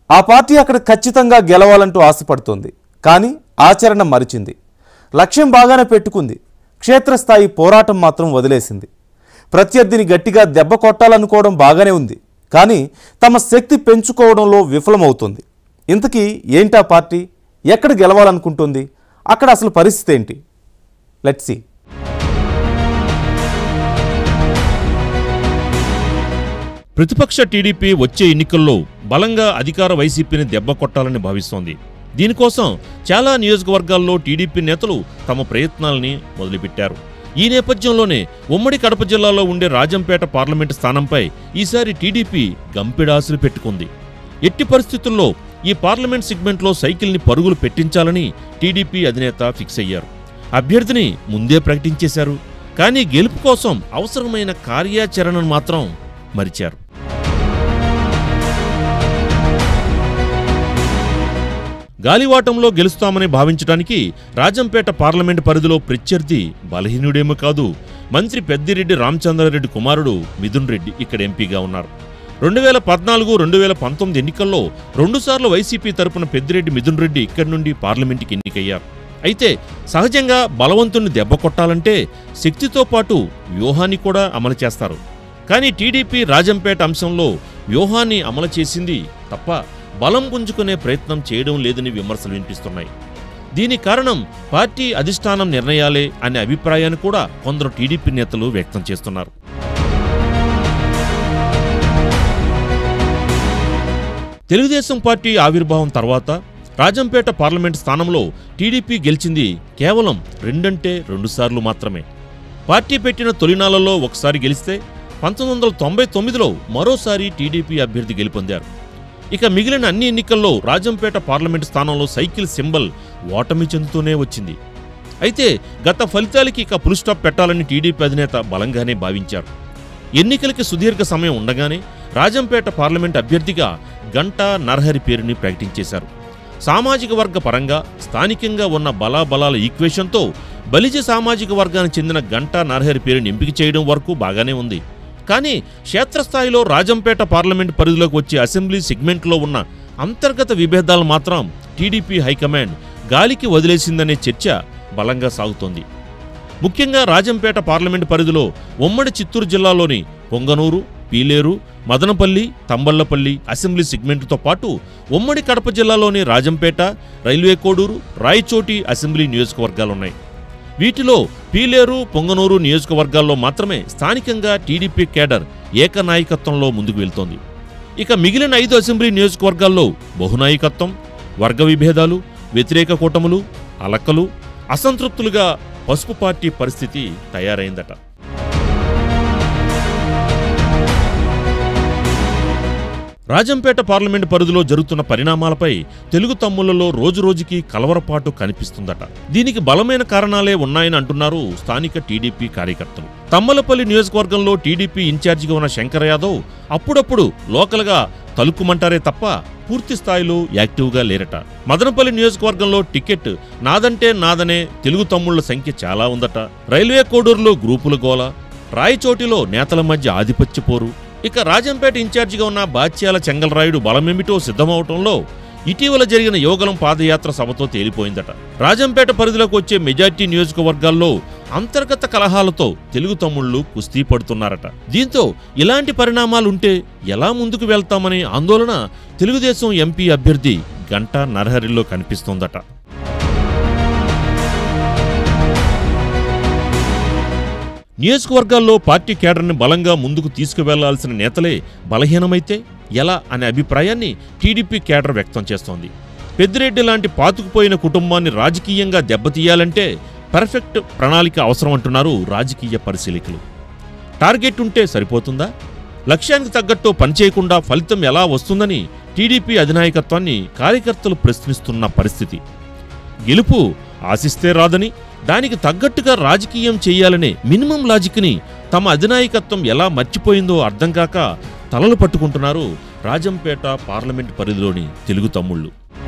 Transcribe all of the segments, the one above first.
ఆ పార్టీ అక్కడ ఖచ్చితంగా గెలవాలంటూ ఆశపడుతోంది కానీ ఆచరణ మరిచింది లక్ష్యం బాగానే పెట్టుకుంది క్షేత్రస్థాయి పోరాటం మాత్రం వదిలేసింది ప్రత్యర్థిని గట్టిగా దెబ్బ కొట్టాలనుకోవడం బాగానే ఉంది కానీ తమ శక్తి పెంచుకోవడంలో విఫలమవుతుంది ఇంతకీ ఏంటా పార్టీ ఎక్కడ గెలవాలనుకుంటుంది అక్కడ అసలు పరిస్థితి ఏంటి లెట్స్ సీ ప్రతిపక్ష టీడీపీ వచ్చే ఎన్నికల్లో బలంగా అధికార వైసీపీని దెబ్బ కొట్టాలని భావిస్తోంది దీనికోసం చాలా నియోజకవర్గాల్లో టీడీపీ నేతలు తమ ప్రయత్నాల్ని మొదలుపెట్టారు ఈ నేపథ్యంలోనే ఉమ్మడి కడప జిల్లాలో ఉండే రాజంపేట పార్లమెంటు స్థానంపై ఈసారి టీడీపీ గంపెడాసులు పెట్టుకుంది ఎట్టి పరిస్థితుల్లో ఈ పార్లమెంట్ సెగ్మెంట్లో సైకిల్ని పరుగులు పెట్టించాలని టీడీపీ అధినేత ఫిక్స్ అయ్యారు అభ్యర్థిని ముందే ప్రకటించేశారు కానీ గెలుపు కోసం అవసరమైన కార్యాచరణను మాత్రం మరిచారు గాలివాటంలో గెలుస్తామని భావించడానికి రాజంపేట పార్లమెంట్ పరిధిలో ప్రత్యర్థి బలహీనుడేమో కాదు మంత్రి పెద్దిరెడ్డి రామచంద్రారెడ్డి కుమారుడు మిథున్ రెడ్డి ఇక్కడ ఎంపీగా ఉన్నారు రెండు వేల పద్నాలుగు రెండు వేల పంతొమ్మిది ఎన్నికల్లో రెండుసార్లు వైసీపీ తరపున పెద్దిరెడ్డి మిథున్ రెడ్డి ఇక్కడి నుండి పార్లమెంటుకి ఎన్నికయ్యారు అయితే సహజంగా బలవంతుణ్ణి దెబ్బ కొట్టాలంటే శక్తితో పాటు వ్యూహాన్ని కూడా అమలు చేస్తారు కానీ టీడీపీ రాజంపేట అంశంలో వ్యూహాన్ని అమలు చేసింది తప్ప బలం పుంజుకునే ప్రయత్నం చేయడం లేదని విమర్శలు వినిపిస్తున్నాయి దీని కారణం పార్టీ అధిష్టానం నిర్ణయాలే అనే అభిప్రాయాన్ని కూడా కొందరు టీడీపీ నేతలు వ్యక్తం చేస్తున్నారు తెలుగుదేశం పార్టీ ఆవిర్భావం తర్వాత రాజంపేట పార్లమెంట్ స్థానంలో టీడీపీ గెలిచింది కేవలం రెండంటే రెండుసార్లు మాత్రమే పార్టీ పెట్టిన తొలినాళ్లలో ఒకసారి గెలిస్తే పంతొమ్మిది వందల తొంభై తొమ్మిదిలో మరోసారి టీడీపీ అభ్యర్థి గెలుపొందారు ఇక మిగిలిన అన్ని ఎన్నికల్లో రాజంపేట పార్లమెంట్ స్థానంలో సైకిల్ సింబల్ ఓటమి చెందుతూనే వచ్చింది అయితే గత ఫలితాలకి ఇక పుల్ స్టాప్ పెట్టాలని టీడీపీ అధినేత బలంగానే భావించారు ఎన్నికలకి సుదీర్ఘ సమయం ఉండగానే రాజంపేట పార్లమెంట్ అభ్యర్థిగా గంటా నరహరి పేరుని ప్రకటించేశారు సామాజిక వర్గ పరంగా స్థానికంగా ఉన్న బలాబలాల ఈక్వేషన్తో బలిజ సామాజిక వర్గానికి చెందిన గంటా నరహరి పేరుని ఎంపిక చేయడం వరకు బాగానే ఉంది కానీ క్షేత్రస్థాయిలో రాజంపేట పార్లమెంట్ పరిధిలోకి వచ్చే అసెంబ్లీ సెగ్మెంట్లో ఉన్న అంతర్గత విభేదాలు మాత్రం టీడీపీ హైకమాండ్ గాలికి వదిలేసిందనే చర్చ బలంగా సాగుతోంది ముఖ్యంగా రాజంపేట పార్లమెంటు పరిధిలో ఉమ్మడి చిత్తూరు జిల్లాలోని పొంగనూరు పీలేరు మదనపల్లి తంబళ్లపల్లి అసెంబ్లీ సెగ్మెంట్తో పాటు ఉమ్మడి కడప జిల్లాలోని రాజంపేట రైల్వే కోడూరు రాయచోటి అసెంబ్లీ నియోజకవర్గాలున్నాయి వీటిలో పీలేరు పొంగనూరు నియోజకవర్గాల్లో మాత్రమే స్థానికంగా టీడీపీ కేడర్ ఏకనాయకత్వంలో ముందుకు వెళ్తోంది ఇక మిగిలిన ఐదు అసెంబ్లీ నియోజకవర్గాల్లో బహునాయకత్వం వర్గ విభేదాలు వ్యతిరేక కూటములు అలక్కలు అసంతృప్తులుగా పసుపు పార్టీ పరిస్థితి తయారైందట రాజంపేట పార్లమెంటు పరిధిలో జరుగుతున్న పరిణామాలపై తెలుగు తమ్ముళ్లలో రోజురోజుకి కలవరపాటు కనిపిస్తుందట దీనికి బలమైన కారణాలే ఉన్నాయని అంటున్నారు స్థానిక టీడీపీ కార్యకర్తలు తమ్మలపల్లి నియోజకవర్గంలో టీడీపీ ఇన్ఛార్జిగా ఉన్న శంకర్ యాదవ్ అప్పుడప్పుడు లోకల్గా తలుక్కుమంటారే తప్ప పూర్తి స్థాయిలో యాక్టివ్గా లేరట మదనపల్లి నియోజకవర్గంలో టికెట్ నాదంటే నాదనే తెలుగు తమ్ముళ్ల సంఖ్య చాలా ఉందట రైల్వే కోడూరులో గ్రూపుల గోల రాయచోటిలో నేతల మధ్య ఆధిపత్య పోరు ఇక రాజంపేట ఇన్ఛార్జిగా ఉన్న బాచ్యాల చెంగల్రాయుడు బలమేమిటో సిద్ధమవటంలో ఇటీవల జరిగిన యోగలం పాదయాత్ర సభతో తేలిపోయిందట రాజంపేట పరిధిలోకి వచ్చే మెజార్టీ నియోజకవర్గాల్లో అంతర్గత కలహాలతో తెలుగు తమ్ముళ్లు కుస్తీ పడుతున్నారట దీంతో ఇలాంటి పరిణామాలుంటే ఎలా ముందుకు వెళ్తామనే ఆందోళన తెలుగుదేశం ఎంపీ అభ్యర్థి గంటా నరహరిలో కనిపిస్తోందట నియోజకవర్గాల్లో పార్టీ కేడర్ని బలంగా ముందుకు తీసుకువెళ్లాల్సిన నేతలే బలహీనమైతే ఎలా అనే అభిప్రాయాన్ని టీడీపీ కేడర్ వ్యక్తం చేస్తోంది పెద్దిరెడ్డి లాంటి పాతుకుపోయిన కుటుంబాన్ని రాజకీయంగా దెబ్బతీయాలంటే పర్ఫెక్ట్ ప్రణాళిక అవసరం అంటున్నారు రాజకీయ పరిశీలకులు టార్గెట్ ఉంటే సరిపోతుందా లక్ష్యానికి తగ్గట్టు పనిచేయకుండా ఫలితం ఎలా వస్తుందని టీడీపీ అధినాయకత్వాన్ని కార్యకర్తలు ప్రశ్నిస్తున్న పరిస్థితి గెలుపు ఆశిస్తే రాదని దానికి తగ్గట్టుగా రాజకీయం చేయాలనే మినిమం లాజిక్ని తమ అధినాయకత్వం ఎలా మర్చిపోయిందో అర్థం కాక తలలు పట్టుకుంటున్నారు రాజంపేట పార్లమెంట్ పరిధిలోని తెలుగు తమ్ముళ్ళు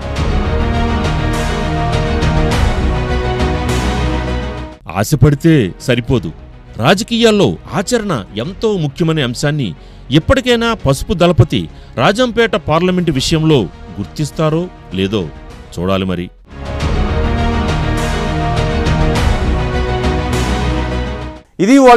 ఆశపడితే సరిపోదు రాజకీయాల్లో ఆచరణ ఎంతో ముఖ్యమనే అంశాన్ని ఇప్పటికైనా పసుపు దళపతి రాజంపేట పార్లమెంటు విషయంలో గుర్తిస్తారో లేదో చూడాలి మరి ఇది